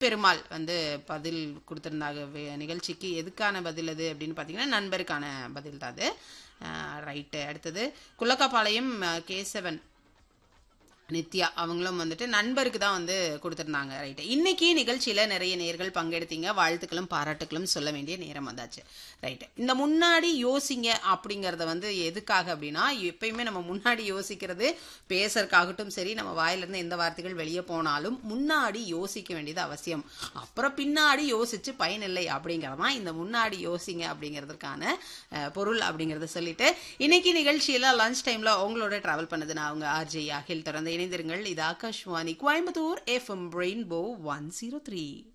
பெருமாள் வந்து பதில் கொடுத்துருந்தாங்க வே- நிகழ்ச்சிக்கு எதுக்கான பதில் அது அப்படின்னு பார்த்தீங்கன்னா நண்பருக்கான பதில் தான் அது ரைட்டு அடுத்தது குள்ளக்காப்பாளையம் அஹ், கேசவன் நித்யா அவங்களும் வந்துட்டு நண்பருக்கு தான் வந்து கொடுத்துருந்தாங்க ரைட்டு இன்னைக்கு நிகழ்ச்சியில் நிறைய நேர்கள் பங்கெடுத்தீங்க வாழ்த்துக்களும் பாராட்டுக்களும் சொல்ல வேண்டிய நேரம் வந்தாச்சு ரைட்டு இந்த முன்னாடி யோசிங்க அப்படிங்கிறத வந்து எதுக்காக அப்படின்னா எப்பயுமே நம்ம முன்னாடி யோசிக்கிறது பேசுறதுக்காகட்டும் சரி நம்ம வாயிலிருந்து எந்த வார்த்தைகள் வெளியே போனாலும் முன்னாடி யோசிக்க வேண்டியது அவசியம் அப்புறம் பின்னாடி யோசிச்சு பயனில்லை அப்படிங்கிறது தான் இந்த முன்னாடி யோசிங்க அப்படிங்கிறதுக்கான அஹ், பொருள் அப்படிங்கிறத சொல்லிட்டு இன்னைக்கு நிகழ்ச்சியில் லஞ்ச் டைமில் உங்களோட ட்ராவல் பண்ணது நான் அவங்க ஆர்ஜே அகில் தொடர்ந்து இணைந்திருங்கள் இது Akashvani Coimbatore FM rainbow one zero three